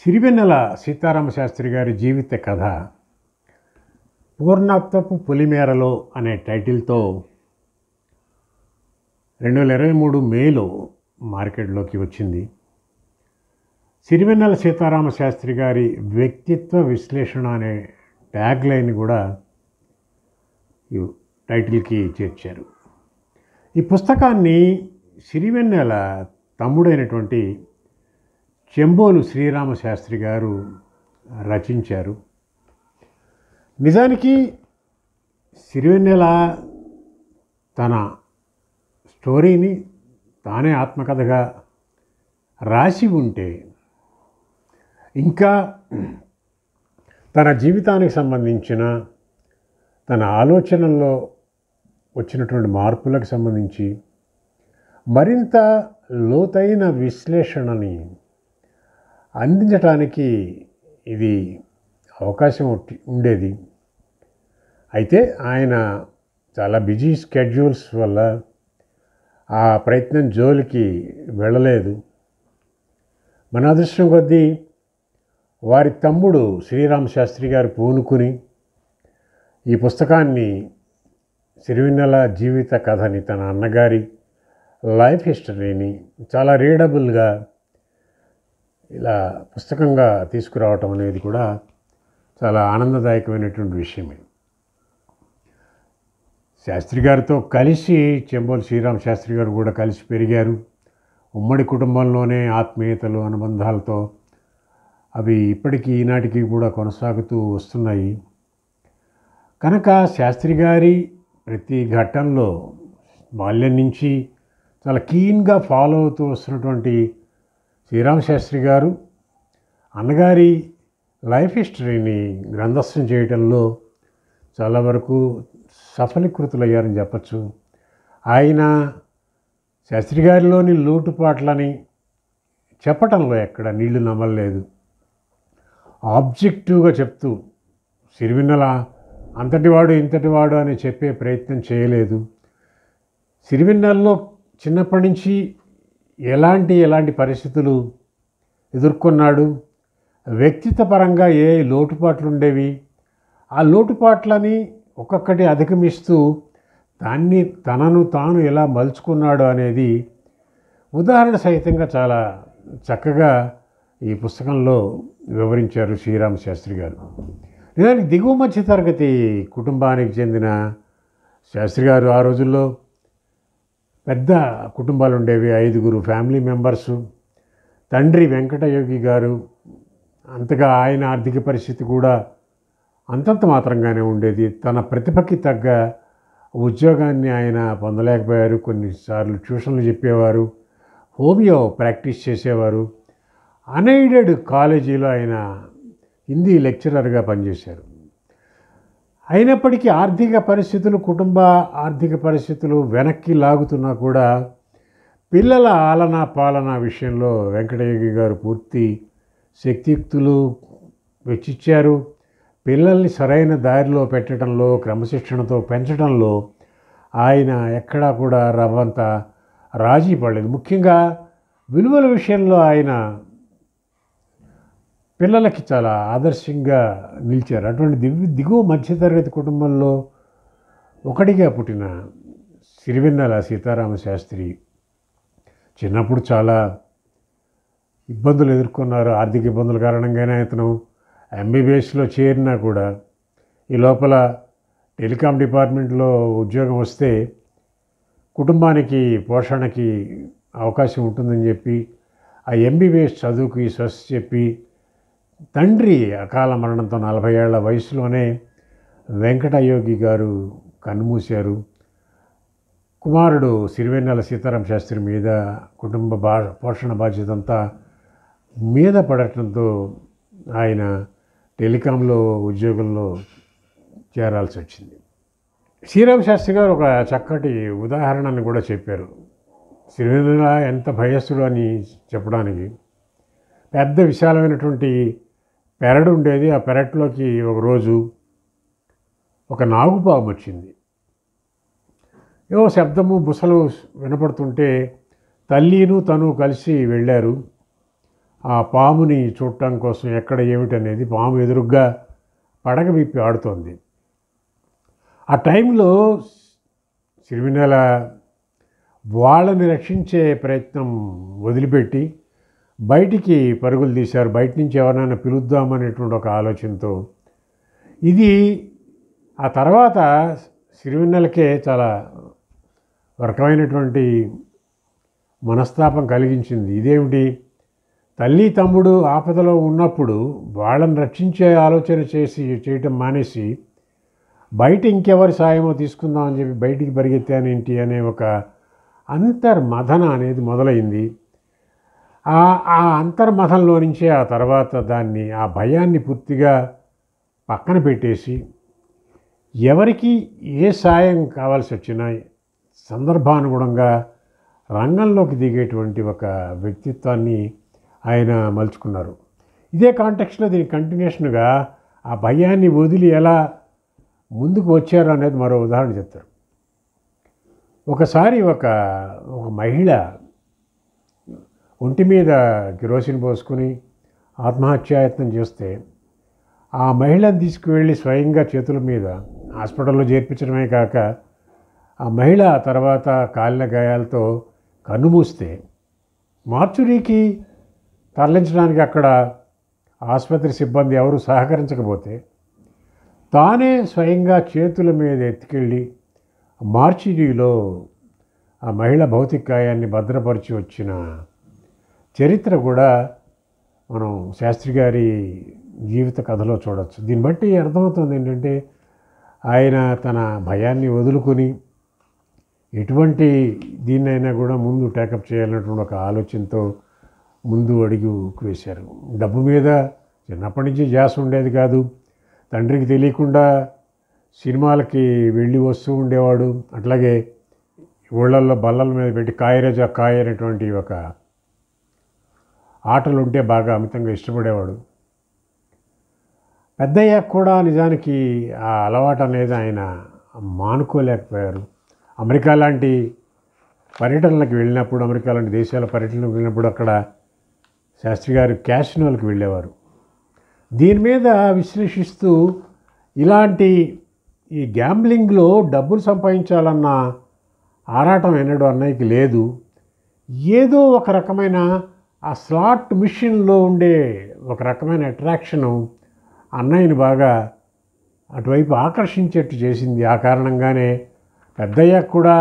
సిరివెన్నెల సీతారామ శాస్త్రి గారి జీవిత కథ పూర్ణత్వపు పులిమేరలో అనే టైటిల్తో రెండు వేల ఇరవై మూడు మేలో మార్కెట్లోకి వచ్చింది సిరివెన్నెల సీతారామ శాస్త్రి గారి వ్యక్తిత్వ విశ్లేషణ అనే ట్యాగ్ లైన్ కూడా ఈ టైటిల్కి చేర్చారు ఈ పుస్తకాన్ని సిరివెన్నెల తమ్ముడైనటువంటి చెంబోలు శ్రీరామ శాస్త్రి గారు రచించారు నిజానికి సిరివెన్నెల తన స్టోరీని తానే ఆత్మకథగా రాసి ఉంటే ఇంకా తన జీవితానికి సంబంధించిన తన ఆలోచనల్లో వచ్చినటువంటి మార్పులకు సంబంధించి మరింత లోతైన విశ్లేషణని అందించడానికి ఇది అవకాశం ఉట్టి- ఉండేది అయితే ఆయన చాలా బిజీ స్కెడ్యూల్స్ వల్ల ఆ ప్రయత్నం జోలికి వెళ్ళలేదు మన అదృష్టం కొద్దీ వారి తమ్ముడు శ్రీరామ్ శాస్త్రి గారు పూనుకుని ఈ పుస్తకాన్ని సిరివెన్నెల జీవిత కథని తన అన్నగారి లైఫ్ హిస్టరీని చాలా రీడబుల్గా ఇలా పుస్తకంగా తీసుకురావటం అనేది కూడా చాలా ఆనందదాయకమైనటువంటి విషయమే శాస్త్రి గారితో కలిసి చెంబోలు శ్రీరామ్ శాస్త్రి గారు కూడా కలిసి పెరిగారు ఉమ్మడి కుటుంబంలోనే ఆత్మీయతలు అనుబంధాలతో అవి ఇప్పటికీ ఈనాటికి కూడా కొనసాగుతూ వస్తున్నాయి కనుక శాస్త్రి గారి ప్రతి ఘట్టంలో బాల్యం నుంచి చాలా కీన్గా ఫాలో అవుతూ వస్తున్నటువంటి శ్రీరామ శాస్త్రి గారు అన్నగారి లైఫ్ హిస్టరీని గ్రంథస్థం చేయటంలో చాలా వరకు సఫలీకృతులయ్యారని చెప్పచ్చు ఆయన శాస్త్రి గారిలోని లోటుపాట్లని చెప్పటంలో ఎక్కడ నీళ్లు నమ్మలేదు ఆబ్జెక్టివ్గా చెప్తూ సిరివెన్నెల అంతటివాడు ఇంతటివాడు అని చెప్పే ప్రయత్నం చేయలేదు సిరివెన్నెలలో చిన్నప్పటి నుంచి ఎలాంటి ఎలాంటి పరిస్థితులు ఎదుర్కొన్నాడు వ్యక్తిత్వపరంగా ఏ లోటుపాట్లు ఉండేవి ఆ లోటుపాట్లని ఒక్కొక్కటి అధిగమిస్తూ దాన్ని తనను తాను ఎలా మలుచుకున్నాడు అనేది ఉదాహరణ సహితంగా చాలా చక్కగా ఈ పుస్తకంలో వివరించారు శ్రీరామ శాస్త్రి గారు నిజానికి దిగువ మధ్య తరగతి కుటుంబానికి చెందిన శాస్త్రి గారు ఆ రోజుల్లో పెద్ద కుటుంబాలు ఉండేవి ఐదుగురు ఫ్యామిలీ మెంబర్సు తండ్రి వెంకటయోగి గారు అంతగా ఆయన ఆర్థిక పరిస్థితి కూడా అంతంత మాత్రంగానే ఉండేది తన ప్రతిభకి తగ్గ ఉద్యోగాన్ని ఆయన పొందలేకపోయారు కొన్నిసార్లు ట్యూషన్లు చెప్పేవారు హోమియో ప్రాక్టీస్ చేసేవారు అన్ఎయిడెడ్ కాలేజీలో ఆయన హిందీ లెక్చరర్గా పనిచేశారు అయినప్పటికీ ఆర్థిక పరిస్థితులు కుటుంబ ఆర్థిక పరిస్థితులు వెనక్కి లాగుతున్నా కూడా పిల్లల ఆలన పాలన విషయంలో వెంకటయోగి గారు పూర్తి శక్తియుక్తులు వెచ్చిచ్చారు పిల్లల్ని సరైన దారిలో పెట్టడంలో క్రమశిక్షణతో పెంచడంలో ఆయన ఎక్కడా కూడా రవ్వంత రాజీ పడలేదు ముఖ్యంగా విలువల విషయంలో ఆయన పిల్లలకి చాలా ఆదర్శంగా నిలిచారు అటువంటి దిగు దిగువ మధ్యతరగతి కుటుంబంలో ఒకటిగా పుట్టిన సిరివెన్నెల సీతారామ శాస్త్రి చిన్నప్పుడు చాలా ఇబ్బందులు ఎదుర్కొన్నారు ఆర్థిక ఇబ్బందుల కారణంగానే అతను ఎంబీబీఎస్లో చేరినా కూడా ఈ లోపల టెలికాం డిపార్ట్మెంట్లో ఉద్యోగం వస్తే కుటుంబానికి పోషణకి అవకాశం ఉంటుందని చెప్పి ఆ ఎంబీబీఎస్ చదువుకి స్వస్ చెప్పి తండ్రి అకాల మరణంతో నలభై ఏళ్ల వయసులోనే వెంకటయోగి గారు కన్నుమూశారు కుమారుడు సిరివెన్నెల సీతారాం శాస్త్రి మీద కుటుంబ బా పోషణ బాధ్యత అంతా మీద పడటంతో ఆయన టెలికాంలో ఉద్యోగంలో చేరాల్సి వచ్చింది శ్రీరామ్ శాస్త్రి గారు ఒక చక్కటి ఉదాహరణని కూడా చెప్పారు సిరివెన్నెల ఎంత భయస్థుడు అని చెప్పడానికి పెద్ద విశాలమైనటువంటి పెరడు ఉండేది ఆ పెరట్లోకి ఒకరోజు ఒక నాగుపాము వచ్చింది ఏవో శబ్దము బుసలు వినపడుతుంటే తల్లిను తను కలిసి వెళ్ళారు ఆ పాముని చూడటం కోసం ఎక్కడ ఏమిటనేది పాము ఎదురుగ్గా పడగ విప్పి ఆడుతోంది ఆ టైంలో సిరివెన్నెల వాళ్ళని రక్షించే ప్రయత్నం వదిలిపెట్టి బయటికి పరుగులు తీశారు బయట నుంచి ఎవరినైనా పిలుద్దామనేటువంటి ఒక ఆలోచనతో ఇది ఆ తర్వాత సిరివెన్నెలకే చాలా ఒక రకమైనటువంటి మనస్తాపం కలిగించింది ఇదేమిటి తల్లి తమ్ముడు ఆపదలో ఉన్నప్పుడు వాళ్ళని రక్షించే ఆలోచన చేసి చేయటం మానేసి బయట ఇంకెవరి సాయమో తీసుకుందామని చెప్పి బయటికి పరిగెత్తానేంటి అనే ఒక అంతర్మథన అనేది మొదలైంది ఆ ఆ అంతర్మథంలో నుంచే ఆ తర్వాత దాన్ని ఆ భయాన్ని పూర్తిగా పక్కన పెట్టేసి ఎవరికి ఏ సాయం కావాల్సి వచ్చినా సందర్భానుగుణంగా రంగంలోకి దిగేటువంటి ఒక వ్యక్తిత్వాన్ని ఆయన మలుచుకున్నారు ఇదే కాంటెక్స్లో దీని కంటిన్యూషన్గా ఆ భయాన్ని వదిలి ఎలా ముందుకు వచ్చారు అనేది మరో ఉదాహరణ చెప్తారు ఒకసారి ఒక ఒక మహిళ ఒంటి మీద కిరోసిన్ పోసుకుని ఆత్మహత్యాయత్నం చేస్తే ఆ మహిళను తీసుకువెళ్ళి స్వయంగా చేతుల మీద హాస్పిటల్లో చేర్పించడమే కాక ఆ మహిళ తర్వాత కాలిన గాయాలతో కన్నుమూస్తే మార్చురీకి తరలించడానికి అక్కడ ఆసుపత్రి సిబ్బంది ఎవరు సహకరించకపోతే తానే స్వయంగా చేతుల మీద ఎత్తుకెళ్ళి మార్చిరీలో ఆ మహిళ భౌతిక కాయాన్ని భద్రపరిచి వచ్చిన చరిత్ర కూడా మనం శాస్త్రి గారి జీవిత కథలో చూడవచ్చు దీన్ని బట్టి అర్థమవుతుంది ఏంటంటే ఆయన తన భయాన్ని వదులుకొని ఎటువంటి దీన్నైనా కూడా ముందు టేకప్ చేయాలన్నటువంటి ఒక ఆలోచనతో ముందు అడుగు వేశారు డబ్బు మీద చిన్నప్పటి నుంచి జాస్ ఉండేది కాదు తండ్రికి తెలియకుండా సినిమాలకి వెళ్ళి వస్తూ ఉండేవాడు అట్లాగే ఊళ్ళల్లో బల్లల మీద పెట్టి కాయరజ కాయ అనేటువంటి ఒక ఆటలు ఉంటే బాగా అమితంగా ఇష్టపడేవాడు పెద్దయ్యాక కూడా నిజానికి ఆ అలవాటు అనేది ఆయన మానుకోలేకపోయారు అమెరికా లాంటి పర్యటనలకు వెళ్ళినప్పుడు అమెరికా లాంటి దేశాల పర్యటనలకు వెళ్ళినప్పుడు అక్కడ శాస్త్రి గారు క్యాసినోలకు వెళ్ళేవారు దీని మీద విశ్లేషిస్తూ ఇలాంటి ఈ గ్యాంబ్లింగ్లో డబ్బులు సంపాదించాలన్న ఆరాటం ఎన్నడూ అన్నయ్యకి లేదు ఏదో ఒక రకమైన ఆ స్లాట్ మిషన్లో ఉండే ఒక రకమైన అట్రాక్షను అన్నయ్యని బాగా అటువైపు ఆకర్షించేట్టు చేసింది ఆ కారణంగానే పెద్దయ్యాక కూడా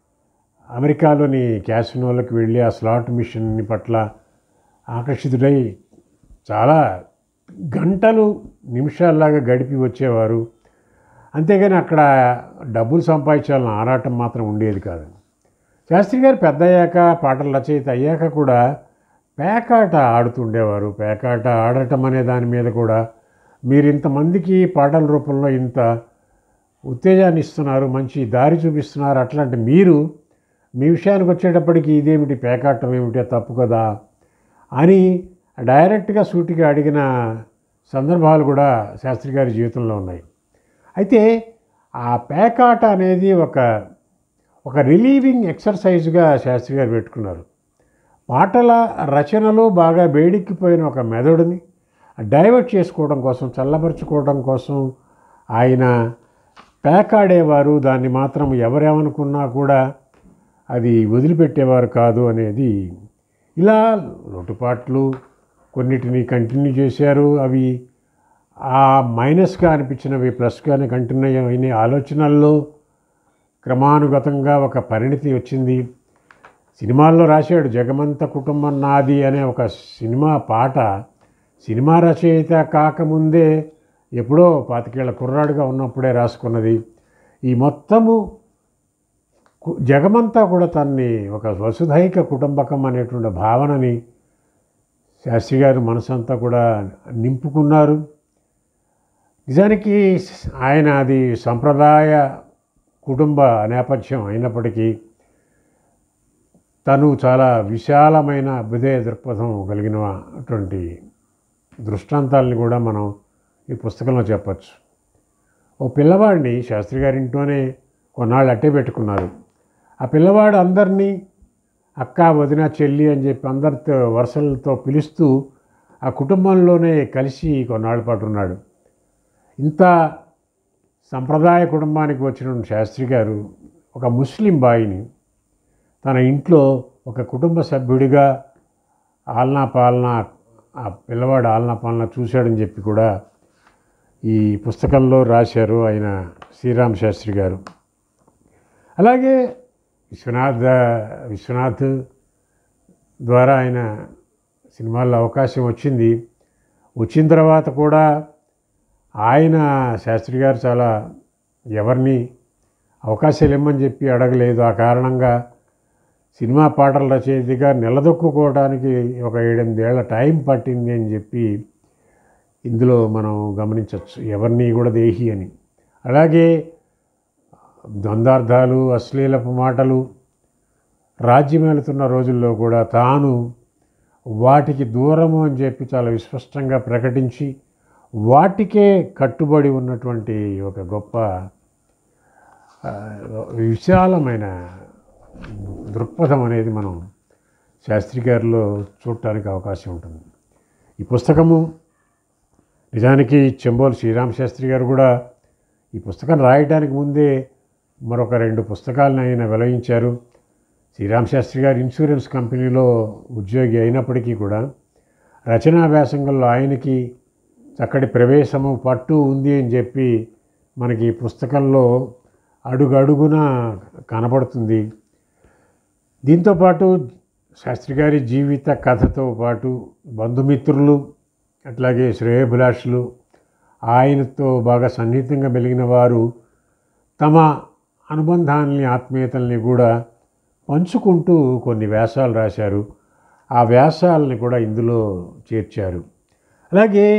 అమెరికాలోని క్యాసినోలకు వెళ్ళి ఆ స్లాట్ మిషన్ని పట్ల ఆకర్షితుడై చాలా గంటలు నిమిషాల్లాగా గడిపి వచ్చేవారు అంతేగాని అక్కడ డబ్బులు సంపాదించాలన్న ఆరాటం మాత్రం ఉండేది కాదు శాస్త్రి గారు పెద్ద అయ్యాక పాటల రచయిత అయ్యాక కూడా పేకాట ఆడుతుండేవారు పేకాట ఆడటం అనే దాని మీద కూడా మీరు ఇంతమందికి పాటల రూపంలో ఇంత ఉత్తేజాన్ని ఇస్తున్నారు మంచి దారి చూపిస్తున్నారు అట్లాంటి మీరు మీ విషయానికి వచ్చేటప్పటికి ఇదేమిటి పేకాటం ఏమిటి తప్పు కదా అని డైరెక్ట్గా సూటిగా అడిగిన సందర్భాలు కూడా శాస్త్రి గారి జీవితంలో ఉన్నాయి అయితే ఆ పేకాట అనేది ఒక ఒక రిలీవింగ్ ఎక్సర్సైజ్గా శాస్త్రి గారు పెట్టుకున్నారు పాటల రచనలో బాగా వేడెక్కిపోయిన ఒక మెదడుని డైవర్ట్ చేసుకోవడం కోసం చల్లబరుచుకోవడం కోసం ఆయన పేకాడేవారు దాన్ని మాత్రం ఎవరేమనుకున్నా కూడా అది వదిలిపెట్టేవారు కాదు అనేది ఇలా లోటుపాట్లు కొన్నిటిని కంటిన్యూ చేశారు అవి ఆ మైనస్గా అనిపించినవి ప్లస్గానే కంటిన్యూ అయిన ఆలోచనల్లో క్రమానుగతంగా ఒక పరిణితి వచ్చింది సినిమాల్లో రాశాడు జగమంత కుటుంబం నాది అనే ఒక సినిమా పాట సినిమా రచయిత కాకముందే ఎప్పుడో పాతికేళ్ల కుర్రాడుగా ఉన్నప్పుడే రాసుకున్నది ఈ మొత్తము కు- జగమంతా కూడా తన్ని ఒక వసుధైక కుటుంబకం అనేటువంటి భావనని శాస్త్రి గారు మనసంతా కూడా నింపుకున్నారు నిజానికి ఆయన అది సంప్రదాయ కుటుంబ నేపథ్యం అయినప్పటికీ తను చాలా విశాలమైన అభ్యుదయ దృక్పథం కలిగిన అటువంటి దృష్టాంతాలని కూడా మనం ఈ పుస్తకంలో చెప్పచ్చు ఓ పిల్లవాడిని శాస్త్రి గారి ఇంట్లోనే కొన్నాళ్ళు అట్టే పెట్టుకున్నారు ఆ పిల్లవాడు అందరినీ అక్క వదిన చెల్లి అని చెప్పి అందరితో వరుసలతో పిలుస్తూ ఆ కుటుంబంలోనే కలిసి కొన్నాళ్ళ పాటు ఉన్నాడు ఇంత సంప్రదాయ కుటుంబానికి వచ్చిన శాస్త్రి గారు ఒక ముస్లిం బాయిని తన ఇంట్లో ఒక కుటుంబ సభ్యుడిగా ఆలనా పాలనా ఆ పిల్లవాడు ఆలనా పాలనా చూశాడని చెప్పి కూడా ఈ పుస్తకంలో రాశారు ఆయన శ్రీరామ్ శాస్త్రి గారు అలాగే విశ్వనాథ్ విశ్వనాథ్ ద్వారా ఆయన సినిమాల్లో అవకాశం వచ్చింది వచ్చిన తర్వాత కూడా ఆయన శాస్త్రి గారు చాలా ఎవరిని అవకాశాలు ఇమ్మని చెప్పి అడగలేదు ఆ కారణంగా సినిమా పాటల రచయితగా నిలదొక్కుకోవడానికి ఒక ఏడెనిమిదేళ్ల టైం పట్టింది అని చెప్పి ఇందులో మనం గమనించవచ్చు ఎవరిని కూడా దేహి అని అలాగే ద్వందార్థాలు అశ్లీలపు మాటలు రాజ్యమేలుతున్న రోజుల్లో కూడా తాను వాటికి దూరము అని చెప్పి చాలా విస్పష్టంగా ప్రకటించి వాటికే కట్టుబడి ఉన్నటువంటి ఒక గొప్ప ఆ, విశాలమైన దృక్పథం అనేది మనం శాస్త్రి గారిలో చూడటానికి అవకాశం ఉంటుంది ఈ పుస్తకము నిజానికి చెంబోలు శ్రీరామ్ శాస్త్రి గారు కూడా ఈ పుస్తకం రాయడానికి ముందే మరొక రెండు పుస్తకాలను ఆయన వెలయించారు శ్రీరామ్ శాస్త్రి గారు ఇన్సూరెన్స్ కంపెనీలో ఉద్యోగి అయినప్పటికీ కూడా రచనా వ్యాసంగంలో ఆయనకి చక్కటి ప్రవేశము పట్టు ఉంది అని చెప్పి మనకి ఈ పుస్తకంలో అడుగడుగున కనపడుతుంది దీంతోపాటు శాస్త్రి గారి జీవిత కథతో పాటు బంధుమిత్రులు అట్లాగే శ్రేయభిలాషులు ఆయనతో బాగా సన్నిహితంగా మెలిగిన వారు తమ అనుబంధాన్ని ఆత్మీయతల్ని కూడా పంచుకుంటూ కొన్ని వ్యాసాలు రాశారు ఆ వ్యాసాలని కూడా ఇందులో చేర్చారు అలాగే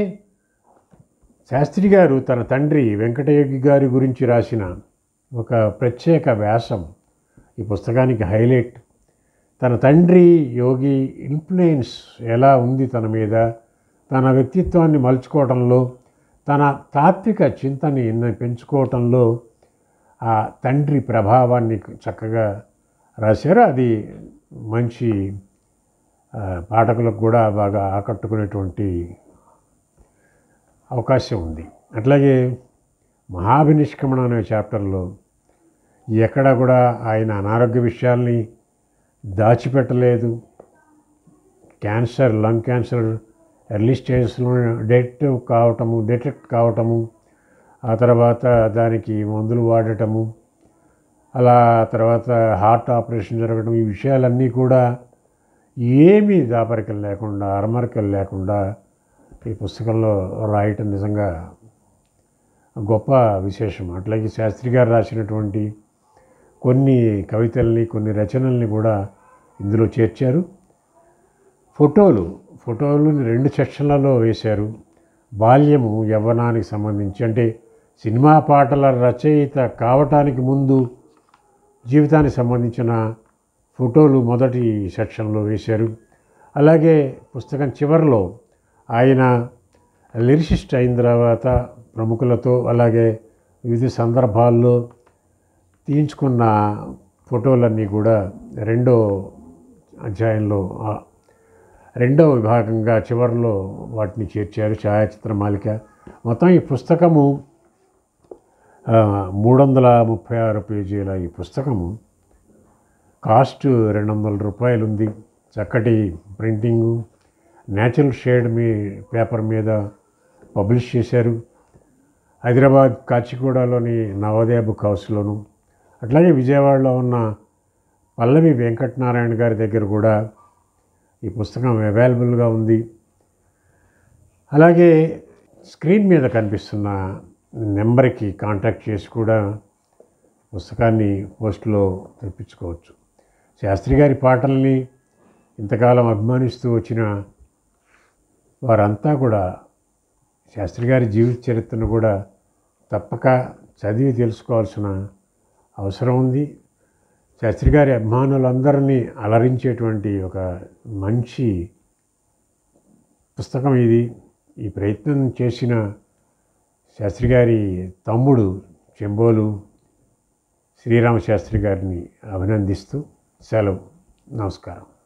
శాస్త్రి గారు తన తండ్రి వెంకటయోగి గారి గురించి రాసిన ఒక ప్రత్యేక వ్యాసం ఈ పుస్తకానికి హైలైట్ తన తండ్రి యోగి ఇన్ఫ్లుయెన్స్ ఎలా ఉంది తన మీద తన వ్యక్తిత్వాన్ని మలుచుకోవడంలో తన తాత్విక చింతని ఎన్న- పెంచుకోవటంలో ఆ తండ్రి ప్రభావాన్ని చక్కగా రాశారు అది మంచి ఆ, పాఠకులకు కూడా బాగా ఆకట్టుకునేటువంటి అవకాశం ఉంది అట్లాగే మహాభినిష్క్రమణ అనే చాప్టర్లో ఎక్కడా కూడా ఆయన అనారోగ్య విషయాల్ని దాచిపెట్టలేదు క్యాన్సర్ లంగ్ క్యాన్సర్ ఎర్లీ స్టేజెస్లో డెట్ కావటము డిటెక్ట్ కావటము ఆ తర్వాత దానికి మందులు వాడటము అలా తర్వాత హార్ట్ ఆపరేషన్ జరగడం ఈ విషయాలన్నీ కూడా ఏమీ దాపరికలు లేకుండా అరమరికలు లేకుండా ఈ పుస్తకంలో రాయటం నిజంగా గొప్ప విశేషం అట్లాగే శాస్త్రి గారు రాసినటువంటి కొన్ని కవితల్ని కొన్ని రచనల్ని కూడా ఇందులో చేర్చారు ఫోటోలు ఫోటోలు రెండు సెక్షన్లలో వేశారు బాల్యము యవ్వనానికి సంబంధించి అంటే సినిమా పాటల రచయిత కావటానికి ముందు జీవితానికి సంబంధించిన ఫోటోలు మొదటి సెక్షన్లో వేశారు అలాగే పుస్తకం చివరిలో ఆయన లిరిసిస్ట్ అయిన తర్వాత ప్రముఖులతో అలాగే వివిధ సందర్భాల్లో తీయించుకున్న ఫోటోలన్నీ కూడా రెండో అధ్యాయంలో ఆ, రెండో విభాగంగా చివరిలో వాటిని చేర్చారు ఛాయాచిత్ర మాలిక మొత్తం ఈ పుస్తకము మూడు వందల ముప్పై ఆరు పేజీల ఈ పుస్తకము కాస్ట్ రెండు వందల రూపాయలు ఉంది చక్కటి ప్రింటింగు న్యాచురల్ షేడ్ మీ పేపర్ మీద పబ్లిష్ చేశారు హైదరాబాద్ కాచిగూడలోని నవోదయ బుక్ హౌస్లోను అట్లాగే విజయవాడలో ఉన్న పల్లవి వెంకటనారాయణ గారి దగ్గర కూడా ఈ పుస్తకం అవైలబుల్గా ఉంది అలాగే స్క్రీన్ మీద కనిపిస్తున్న నెంబర్కి కాంటాక్ట్ చేసి కూడా పుస్తకాన్ని పోస్టులో తెప్పించుకోవచ్చు శాస్త్రి గారి పాటల్ని ఇంతకాలం అభిమానిస్తూ వచ్చిన వారంతా కూడా శాస్త్రి గారి జీవిత చరిత్రను కూడా తప్పక చదివి తెలుసుకోవాల్సిన అవసరం ఉంది శాస్త్రి గారి అభిమానులందరినీ అలరించేటువంటి ఒక మంచి పుస్తకం ఇది ఈ ప్రయత్నం చేసిన శాస్త్రి గారి తమ్ముడు చెంబోలు శ్రీరామ శాస్త్రి గారిని అభినందిస్తూ సెలవు నమస్కారం